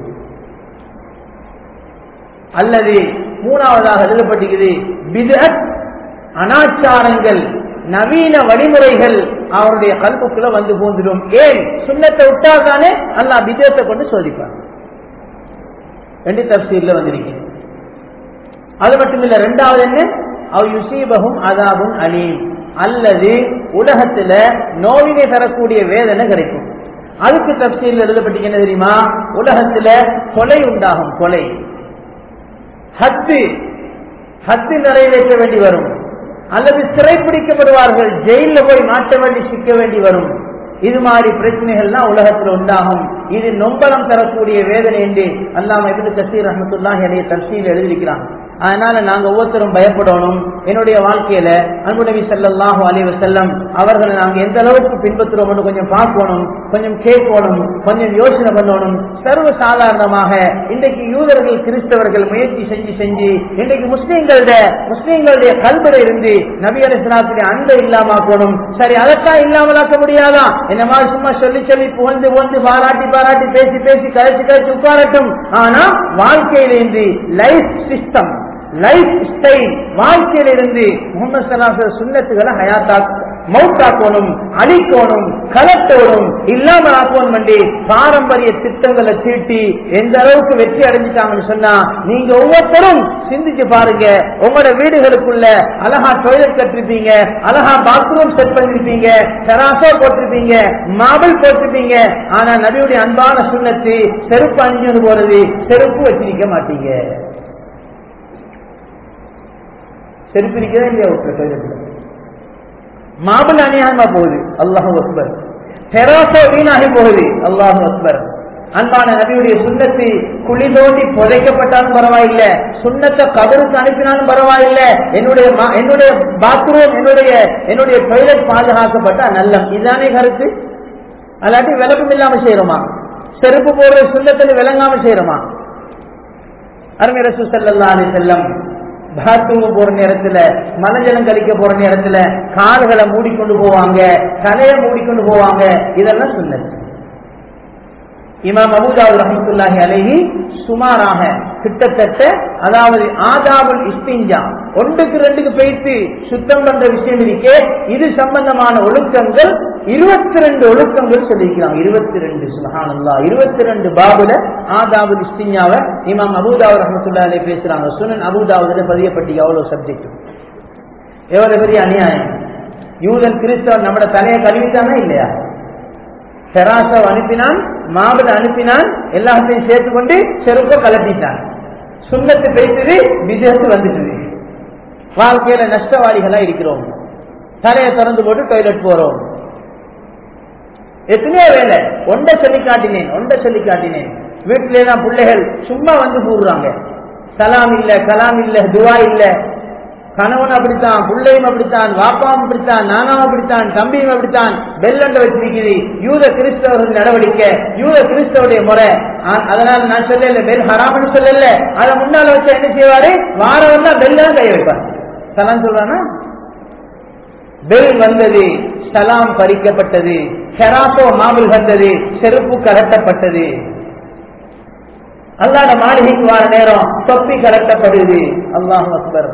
அல்லது மூணாவதாக எழுதப்பட்டிருக்குது பிதத் அனாச்சாரங்கள் நவீன வழிமுறைகள் அவருடைய கல்புக்குள்ள வந்து பூந்துடும் ஏன் சுண்ணத்தை விட்டாதானே அல்லாஹ் பிதத்தை கொண்டு சோதிப்பார் ரெண்டு தப்சீர்ல வந்திருக்கேன் அது மட்டும் இல்ல ரெண்டாவது என்ன அவ் யுசீபகும் அதாபும் அலீம் அல்லது உலகத்துல நோயினை தரக்கூடிய வேதனை கிடைக்கும் அதுக்கு தப்சீல் எழுதப்பட்டு என்ன தெரியுமா உலகத்துல கொலை உண்டாகும் கொலை ஹத்து ஹத்து நிறைவேற்ற வேண்டி வரும் அல்லது சிறைப்பிடிக்கப்படுவார்கள் ஜெயில போய் மாட்ட வேண்டி சிக்க வேண்டி வரும் இது மாதிரி பிரச்சனைகள்லாம் உலகத்தில் உண்டாகும் இது நொம்பலம் தரக்கூடிய வேதனை என்று அல்லாம இபின் கசீர் ரஹமத்துல்லாஹி அலைய தப்சீல் எழுதியிருக்கிறான் அதனால நாங்க ஒவ்வொருத்தரும் பயப்படணும் என்னுடைய வாழ்க்கையில அன்பு நபி ஸல்லல்லாஹு அலைஹி வஸல்லம் அவர்களை நாங்க எந்த அளவுக்கு பின்பற்றுறோம்னு கொஞ்சம் பார்க்கணும் கொஞ்சம் கேட்கணும் கொஞ்சம் யோசனை பண்ணணும் சர்வ சாதாரணமாக இன்றைக்கு யூதர்கள் கிறிஸ்தவர்கள் முயற்சி செஞ்சு செஞ்சு இன்றைக்கு முஸ்லீம்களுடைய முஸ்லீம்களுடைய கல்விட இருந்து நபி அலிஸ்லாத்துடைய அன்பை இல்லாமக்கணும் சரி அதற்காக இல்லாமலாக்க முடியாதா என்ன மாதிரி சும்மா சொல்லி சொல்லி புகழ்ந்து புகழ்ந்து பாராட்டி பாராட்டி பேசி பேசி கழிச்சு கழிச்சு உட்காரட்டும் ஆனா வாழ்க்கையிலிருந்து லைஃப் சிஸ்டம் லைஃப் ஸ்டைல் வாழ்க்கையிலிருந்து முகமது சலாசர் சுண்ணத்துகளை ஹயாத்தா மவுத்தாக்கணும் அழிக்கணும் கலட்டோணும் இல்லாமல் ஆக்கணும் பண்ணி பாரம்பரிய திட்டங்களை தீட்டி எந்த அளவுக்கு வெற்றி அடைஞ்சிட்டாங்கன்னு சொன்னா நீங்க ஒவ்வொருத்தரும் சிந்திச்சு பாருங்க உங்களோட வீடுகளுக்குள்ள அழகா டொய்லெட் கட்டிருப்பீங்க அழகா பாத்ரூம் செட் பண்ணிருப்பீங்க சராசோ போட்டிருப்பீங்க மாபிள் போட்டிருப்பீங்க ஆனா நபியுடைய அன்பான சுண்ணத்து செருப்பு அணிஞ்சு போறது செருப்பு வச்சிருக்க மாட்டீங்க செருப்பு இருக்கிறதா இல்லையா ஒரு டொய்லெட்ல மாபிள் அநியாயமா போகுது அல்லாஹு அக்பர் தெராசோ வீணாகி போகுது அல்லாஹு அக்பர் அன்பான நபியுடைய சுண்ணத்து குழி தோண்டி புதைக்கப்பட்டாலும் பரவாயில்ல சுண்ணத்தை கபருக்கு அனுப்பினாலும் பரவாயில்ல என்னுடைய மா- என்னுடைய பாத்ரூம் என்னுடைய என்னுடைய டொய்லெட் பாதுகாக்கப்பட்டா நல்லம் இதுதானே கருத்து அல்லாட்டி விளக்கம் இல்லாம செய்யறோமா செருப்பு போடுற சுண்ணத்தில் விளங்காம செய்யறோமா அருமை ரசூ ஸல்லல்லாஹு அலைஹி வஸல்லம் பாத்ரூம் போற நேரத்துல மலஜலம் கழிக்க போற நேரத்துல கால்களை மூடிக்கொண்டு போவாங்க தலையை மூடிக்கொண்டு போவாங்க இதெல்லாம் சுன்னத் இமாம் அபுதாவு ரஹமத்துல்லாஹி அலைஹி சுமாராக கிட்டத்தட்ட அதாவது ஆதாபுல் இஸ்திஞ்சா ஒன்றுக்கு ரெண்டுக்கு போயிட்டு சுத்தம் பண்ற விஷயம் இருக்கே இது சம்பந்தமான ஒழுக்கங்கள் இருபத்தி ரெண்டு ஒழுக்கங்கள் சொல்லியிருக்கிறாங்க இருபத்தி ரெண்டு சுபஹானல்லா இருபத்தி ரெண்டு பாபுல ஆதாபுல் இஸ்திஞ்சாவை இமாம் அபுதாவு ரஹமத்துல்லா அலைஹி பேசுறாங்க சுனன் அபுதாவுல பதியப்பட்டு எவ்வளவு சப்ஜெக்ட் எவ்வளவு பெரிய அநியாயம் யூதன் கிறிஸ்தவன் நம்மட தலையை கழுவிட்டானா இல்லையா செராசவ் அனுப்பினான் மாபத அனுப்பினான் எல்லாத்தையும் சேர்த்து கொண்டு செருப்ப கலட்டிட்டான் சுண்ணத்து பேசுது பிசினஸ் வந்துட்டுது வாழ்க்கையில நஷ்டவாளிகளா இருக்கிறோம் தலையை திறந்து போட்டு டாய்லெட் போறோம் எத்தனையோ வேலை ஒன்றை சொல்லி காட்டினேன் ஒன்றை சொல்லி காட்டினேன் வீட்டிலே தான் பிள்ளைகள் சும்மா வந்து கூடுறாங்க சலாம் இல்ல கலாம் இல்ல துவா இல்ல கணவன் அப்படித்தான் பிள்ளையும் அப்படித்தான் வாப்பாவும் அப்படித்தான் நானாவும் அப்படித்தான் தம்பியும் அப்படித்தான் பெல்லண்ட வச்சிருக்குது யூத கிறிஸ்தவர்கள் நடவடிக்கை யூத கிறிஸ்தவருடைய முறை ஆ- அதனால நான் சொல்லல பெல் ஹராம்னு சொல்லல அதை முன்னால வச்சு என்ன செய்வாரு வாரம் தான் பெல்லாம் கைய வைப்பார் சலாம் சொல்றானா பெல் வந்தது சலாம் பறிக்கப்பட்டது செராசோ மாபிள் வந்தது செருப்பு கலட்டப்பட்டது அல்லாத மாளிகைக்கு வர நேரம் தொப்பி கலட்டப்படுது அல்லாஹ் அக்பர்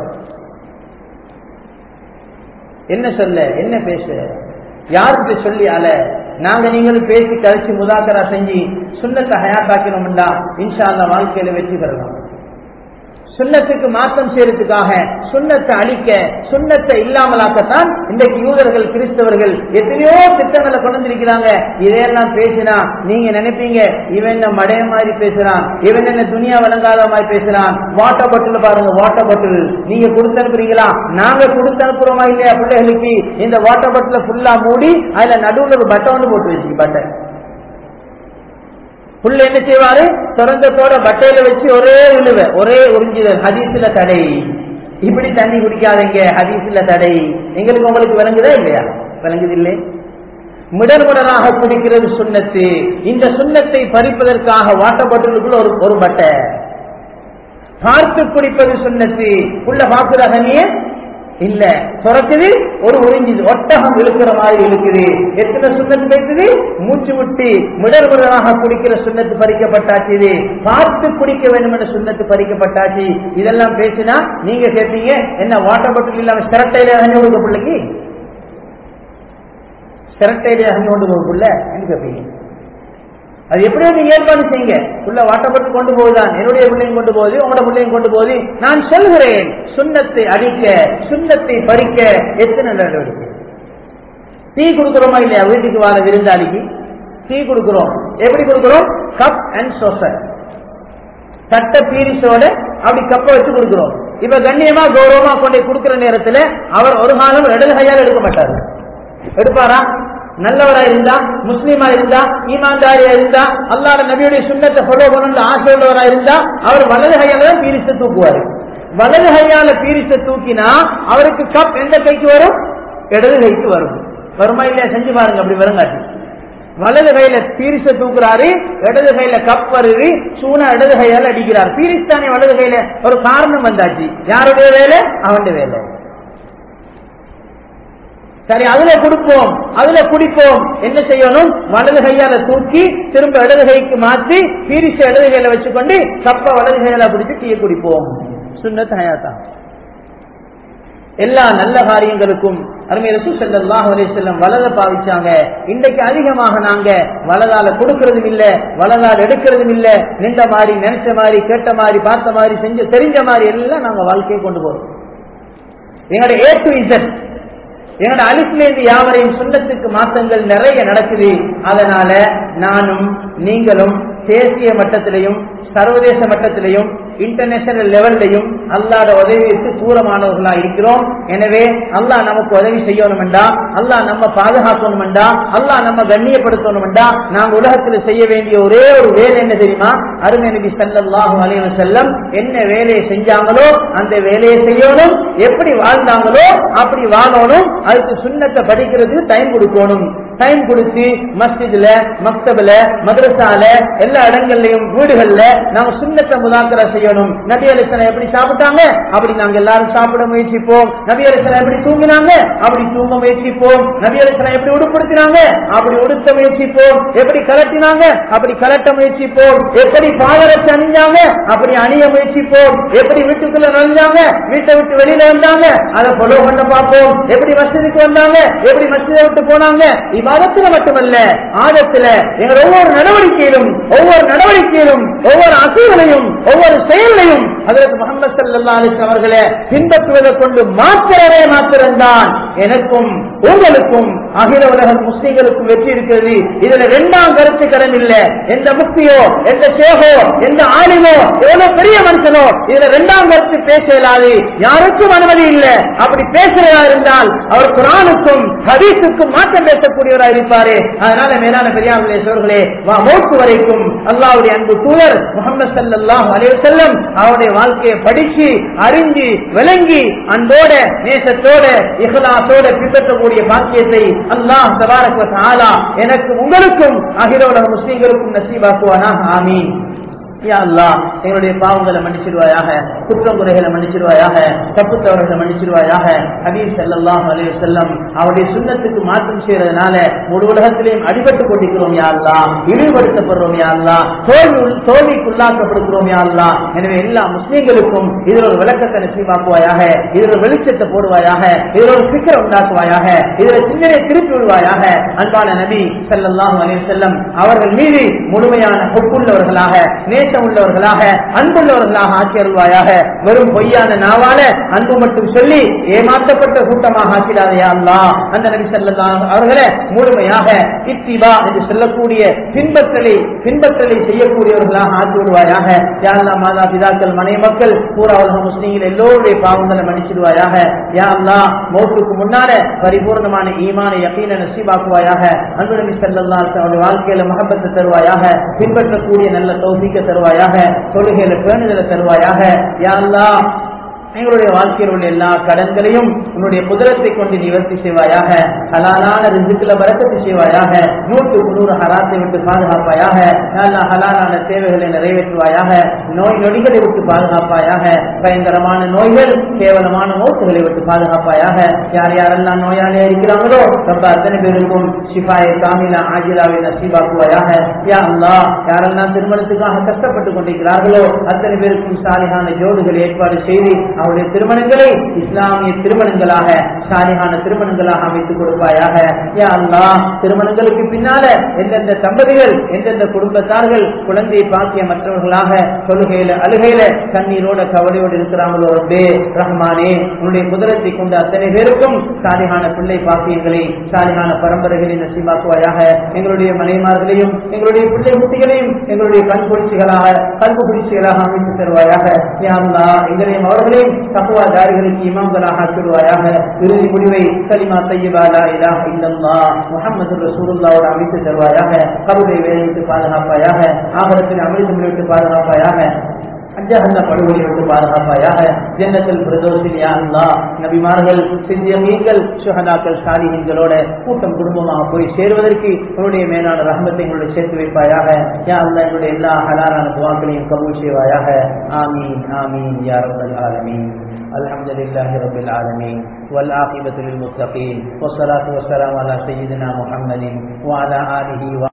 என்ன சொல்ல என்ன பேச யாருக்கு சொல்லி அல நாங்க நீங்களும் பேசி கழிச்சு முதாக்கரா செஞ்சு சுண்ணத்தை ஹயாத்தாக்கணும்டா இன்ஷா அல்லா வாழ்க்கையில வெற்றி பெறலாம் சுண்ணத்துக்கு மாற்றம் செய்யறதுக்காக சுண்ணத்தை அழிக்க சுண்ணத்தை இல்லாமலாக்கத்தான் இன்றைக்கு யூதர்கள் கிறிஸ்தவர்கள் எத்தனையோ திட்டங்களை கொண்டு வந்திருக்கிறாங்க இதையெல்லாம் பேசினா நீங்க நினைப்பீங்க இவன் என்ன மடைய மாதிரி பேசுறான் இவன் என்ன துணியா விளங்காத மாதிரி பேசுறான் வாட்டர் பாட்டில் பாருங்க வாட்டர் பாட்டில் நீங்க கொடுத்து அனுப்புறீங்களா நாங்க கொடுத்து அனுப்புறோமா இல்லையா பிள்ளைகளுக்கு இந்த வாட்டர் பாட்டில ஃபுல்லா மூடி அதுல நடுவுல ஒரு பட்டை ஒன்று போட்டு வச்சுக்கு பட்டை புள்ள என்ன செய்வாரு திறந்தத்தோட பட்டையில வச்சு ஒரே உழுவ ஒரே உறிஞ்சுதல் ஹதீஸ்ல தடை இப்படி தண்ணி குடிக்காதீங்க ஹதீஸ்ல தடை எங்களுக்கு உங்களுக்கு விளங்குதா இல்லையா விளங்குது இல்லை மிடர் மிடராக குடிக்கிறது சுண்ணத்து இந்த சுண்ணத்தை பறிப்பதற்காக வாட்டர் பாட்டிலுக்குள்ள ஒரு ஒரு பட்டை பார்த்து குடிப்பது சுண்ணத்து உள்ள பாக்குற தண்ணிய இல்ல துறக்குது ஒரு உறிஞ்சுது ஒட்டகம் இழுக்கிற மாதிரி இழுக்குது எத்தனை சுண்ணத்து வைத்தது மூச்சு விட்டு மிடர் மிடராக குடிக்கிற சுண்ணத்து பறிக்கப்பட்டாச்சு இது பார்த்து குடிக்க வேண்டும் என்ற சுண்ணத்து பறிக்கப்பட்டாச்சு இதெல்லாம் பேசினா நீங்க கேட்பீங்க என்ன வாட்டர் பாட்டில் இல்லாம சிரட்டையில அணிஞ்சு கொடுக்க பிள்ளைக்கு சிரட்டையில அணிஞ்சு கொண்டு போக பிள்ளை என்று கேட்பீங்க அது எப்படியோ நீங்க ஏற்பாடு செய்யுங்க உள்ள வாட்டப்பட்டு கொண்டு போகுதான் என்னுடைய பிள்ளையும் கொண்டு போகுது உங்களோட பிள்ளையும் கொண்டு போகுது நான் சொல்கிறேன் சுண்ணத்தை அடிக்க சுண்ணத்தை பறிக்க எத்தனை நடவடிக்கை டீ கொடுக்கிறோமா இல்லையா வீட்டுக்கு வர விருந்தாளிக்கு டீ கொடுக்கிறோம் எப்படி கொடுக்கிறோம் கப் அண்ட் சோசர் தட்ட பீரிஸோட அப்படி கப்பை வச்சு கொடுக்கிறோம் இப்ப கண்ணியமா கௌரவமா கொண்டு போய் கொடுக்கிற நேரத்துல அவர் ஒரு காலம் இடது கையால் எடுக்க மாட்டாரு எடுப்பாரா நல்லவரா இருந்தா முஸ்லீமா இருந்தா ஈமான்தாரியா இருந்தா அல்லாட நபியுடைய சுண்ணத்தை ஃபாலோ பண்ணணும்னு ஆசை உள்ளவரா இருந்தா அவர் வலது கையால தான் பீரிசை தூக்குவாரு வலது கையால பீரிச தூக்கினா அவருக்கு கப் எந்த கைக்கு வரும் இடது கைக்கு வரும் வருமா இல்லையா செஞ்சு பாருங்க அப்படி வருங்காட்டி வலது கையில பீரிச தூக்குறாரு இடது கையில கப் வருது சூனா இடது கையால அடிக்கிறார் பீரிஸ் தானே வலது கையில ஒரு காரணம் வந்தாச்சு யாருடைய வேலை அவனுடைய வேலை சரி அதுல கொடுப்போம் அதுல குடிப்போம் என்ன செய்யணும் வலது கையால தூக்கி திரும்ப இடது கைக்கு மாற்றி பீரிச இடது கையில வச்சுக்கொண்டு கப்ப வலது கையால பிடிச்சு டீயை குடிப்போம் சுண்ணத் ஹயாத்தா எல்லா நல்ல காரியங்களுக்கும் அருமை ரசூ ஸல்லல்லாஹு அலைஹி வஸல்லம் வலத பாவிச்சாங்க இன்றைக்கு அதிகமாக நாங்க வலதால கொடுக்கறதும் இல்ல வலதால எடுக்கிறதும் இல்ல நின்ற மாதிரி நினைச்ச மாதிரி கேட்ட மாதிரி பார்த்த மாதிரி செஞ்ச தெரிஞ்ச மாதிரி எல்லாம் நாங்க வாழ்க்கையை கொண்டு போறோம் எங்களுடைய ஏ டு இசட் என்னோட அலிஸ்லேந்து யாவரையும் சுண்ணத்துக்கு மாற்றங்கள் நிறைய நடக்குது அதனால நானும் நீங்களும் தேசிய மட்டத்திலையும் சர்வதேச மட்டத்திலையும் இன்டர்நேஷனல் லெவல்லையும் அல்லாத உதவிக்கு தூரமானவர்களா இருக்கிறோம் எனவே அல்லாஹ் நமக்கு உதவி செய்யணும்டா அல்லாஹ் நம்ம பாதுகாக்கணும்டா அல்லாஹ் நம்ம கண்ணியப்படுத்தணும்டா நாங்க உலகத்தில் செய்ய வேண்டிய ஒரே ஒரு வேலை என்ன தெரியுமா அருமை நபி ஸல்லல்லாஹு அலைஹி வஸல்லம் என்ன வேலையை செஞ்சாங்களோ அந்த வேலையை செய்யணும் எப்படி வாழ்ந்தாங்களோ அப்படி வாழணும் அதுக்கு சுண்ணத்தை படிக்கிறதுக்கு டைம் கொடுக்கணும் டைம் கொடுத்து மஸ்ஜித்ல மக்தபில மதரசால எல்லா இடங்கள்லயும் வீடுகள்ல நாங்க சுண்ணத்தை முதாக்கரா செய்யணும் நபி அலிசனை எப்படி சாப்பிட்டாங்க அப்படி நாங்க எல்லாரும் சாப்பிட முயற்சிப்போம் நபி அலிசனை எப்படி தூங்கினாங்க அப்படி தூங்க முயற்சிப்போம் நபி அலிசனை எப்படி உடுப்படுத்தினாங்க அப்படி உடுத்த முயற்சிப்போம் எப்படி கலட்டினாங்க அப்படி கலட்ட முயற்சிப்போம் எப்படி பாதரத்தை அணிஞ்சாங்க அப்படி அணிய முயற்சிப்போம் எப்படி வீட்டுக்குள்ள நுழைஞ்சாங்க வீட்டை விட்டு வெளியில வந்தாங்க அதை ஃபாலோ பண்ண பார்ப்போம் எப்படி மஸ்ஜிதுக்கு வந்தாங்க எப்படி மஸ்ஜிதை விட்டு போனாங்க இவ்வாதத்துல மட்டுமல்ல ஆதத்துல எங்கள் ஒவ்வொரு நடவடிக்கையிலும் ஒவ்வொரு நடவடிக்கையிலும் ஒவ்வொரு அசைவிலையும் ஒவ்வொரு செயலையும் அதற்கு முகமது சல்லா அலிஸ் அவர்களை பின்பற்றுவதை கொண்டு மாத்திரமே மாத்திரம்தான் எனக்கும் உங்களுக்கும் அகில உலக முஸ்லீம்களுக்கும் வெற்றி இருக்கிறது இதுல இரண்டாம் கருத்து கடன் இல்ல எந்த முக்தியோ எந்த சேகோ எந்த ஆலிமோ எவ்வளவு பெரிய மனுஷனோ இதுல இரண்டாம் கருத்து பேச இயலாது யாருக்கும் அனுமதி இல்ல அப்படி பேசுறதா இருந்தால் அவர் குரானுக்கும் ஹதீஸுக்கும் மாற்றம் பேசக்கூடியவராக இருப்பாரு அதனால மேலான பெரியார்களே சோர்களே வா மௌத்து வரைக்கும் அல்லாவுடைய அன்பு தூதர் முகமது சல்லாஹ் அலைவசல்லம் அவருடைய வாழ்க்கையை படிச்சு அறிஞ்சு விளங்கி அன்போட நேசத்தோட இஹலாசோட பின்பற்றக்கூடிய பாக்கியத்தை அல்லாஹ் தபாரக் வ தஆலா எனக்கு உங்களுக்கும் அகில உலக முஸ்லிம்களுக்கும் நசீபாக்குவானாக ஆமீன் யா அல்லாஹ் எங்களுடைய பாவங்களை மன்னிச்சிருவாயாக குற்றம் குறைகளை மன்னிச்சிருவாயாக தப்பு தவறுகளை மன்னிச்சிருவாயாக ஹபீப் ஸல்லல்லாஹு அலைஹி வஸல்லம் அவருடைய சுண்ணத்துக்கு மாற்றம் செய்யறதுனால முழு உலகத்திலேயும் அடிபட்டு கொண்டிருக்கிறோம் யா அல்லாஹ் இழிவுபடுத்தப்படுறோம் யா அல்லாஹ் தோல்வி தோல்விக்குள்ளாக்கப்படுகிறோம் யா அல்லாஹ் எனவே எல்லா முஸ்லீம்களுக்கும் இதில் ஒரு விளக்கத்தை நசீவாக்குவாயாக இதில் ஒரு வெளிச்சத்தை போடுவாயாக இதில் ஒரு சிக்கரை உண்டாக்குவாயாக இதில் சிந்தனை திருப்பி விடுவாயாக அன்பான நபி ஸல்லல்லாஹு அலைஹி வஸல்லம் அவர்கள் மீது முழுமையான பொப்புள்ளவர்களாக நேசம் உள்ளவர்களாக அன்புள்ளவர்களாக ஆக்கி அருள்வாயாக வெறும் பொய்யான நாவால அன்பு மட்டும் சொல்லி ஏமாற்றப்பட்ட கூட்டமாக ஆக்கிடாதையா அல்லா அந்த நபி ஸல்லல்லாஹு அவர்களை முழுமையாக இத்திபா என்று சொல்லக்கூடிய பின்பற்றலை பின்பற்றலை செய்யக்கூடியவர்களாக ஆக்கி விடுவாயாக யா அல்லாஹ் மாதா பிதாக்கள் மனை மக்கள் பூரா உலக முஸ்லீம்கள் எல்லோருடைய பாவங்களை மன்னிச்சிடுவாயாக யா அல்லாஹ் மௌத்துக்கு முன்னால பரிபூர்ணமான ஈமான யகீன நசீபாக்குவாயாக அன்பு நபி ஸல்லல்லாஹு அலைஹி வஸல்லம் வாழ்க்கையில மஹப்பத்தை தருவாயாக பின்பற்றக்கூடிய நல்ல தௌஃபீக்க தருவாயாக தொழுகையில பேணுதலை தருவாயாக யா அல்லாஹ் எங்களுடைய வாழ்க்கையில் உள்ள எல்லா கடன்களையும் உன்னுடைய குதிரத்தை கொண்டு நிவர்த்தி செய்வாயாக ஹலாலான ரிசுக்குல வரக்கத்து செய்வாயாக நூற்றுக்கு நூறு ஹராத்தை விட்டு பாதுகாப்பாயாக நல்ல ஹலாலான தேவைகளை நிறைவேற்றுவாயாக நோய் நொடிகளை விட்டு பாதுகாப்பாயாக பயங்கரமான நோய்கள் கேவலமான மோட்டுகளை விட்டு பாதுகாப்பாயாக யார் யாரெல்லாம் நோயாளியா இருக்கிறாங்களோ ரொம்ப அத்தனை பேருக்கும் ஷிஃபாயை காமிலா ஆஜிலாவை நசீபாக்குவாயாக யா அல்லா யாரெல்லாம் திருமணத்துக்காக கஷ்டப்பட்டு கொண்டிருக்கிறார்களோ அத்தனை பேருக்கும் சாலிகான ஜோடுகள் ஏற்பாடு செய்து அவருடைய திருமணங்களை இஸ்லாமிய திருமணங்களாக சாலிகான திருமணங்களாக அமைத்துக் கொடுப்பாயாக யா அல்லா திருமணங்களுக்கு பின்னால எந்தெந்த தம்பதிகள் எந்தெந்த குடும்பத்தார்கள் குழந்தை பாக்கிய மற்றவர்களாக தொழுகையில அழுகையில கண்ணீரோட கவலையோடு இருக்கிறாங்களோ ரப்பே ரஹ்மானே உன்னுடைய குதிரத்தை கொண்டு அத்தனை பேருக்கும் சாலிகான பிள்ளை பாக்கியங்களை சாலிகான பரம்பரைகளை நசீமாக்குவாயாக எங்களுடைய மனைமார்களையும் எங்களுடைய பிள்ளை குட்டிகளையும் எங்களுடைய கண் குளிர்ச்சிகளாக கல்பு குளிர்ச்சிகளாக அமைத்து தருவாயாக யா அல்லா எங்களையும் அவர்களையும் தக்குவாதாரிகளுக்கு இமாம்களாக ஆக்கிடுவாயாக இறுதி முடிவை சலிமா தையபாலா இலாஹ இல்லல்லா முஹம்மது ரசூலுல்லாவோடு அமைத்து தருவாயாக கருவை வேலைவிட்டு பாதுகாப்பாயாக ஆபரத்தில் அமிர்தம் விட்டு பாதுகாப்பாயாக அஞ்சகன்ன படுகொலை விட்டு பாதுகாப்பாயாக ஜன்னத்தில் பிரதோஷில் யா அல்லா நபிமார்கள் சிந்தியமீன்கள் சுஹனாக்கள் சாலிஹீன்களோட கூட்டம் குடும்பமாக போய் சேருவதற்கு உன்னுடைய மேலான ரஹமத்தை எங்களுடைய சேர்த்து வைப்பாயாக யா அல்லா எங்களுடைய எல்லா ஹலாலான துவாக்களையும் கபூல் செய்வாயாக ஆமீன் ஆமீன் யா ரப்பல் ஆலமீன் الحمد لله رب العالمين والعاقبة للمتقين والصلاة والسلام على سيدنا محمد وعلى آله و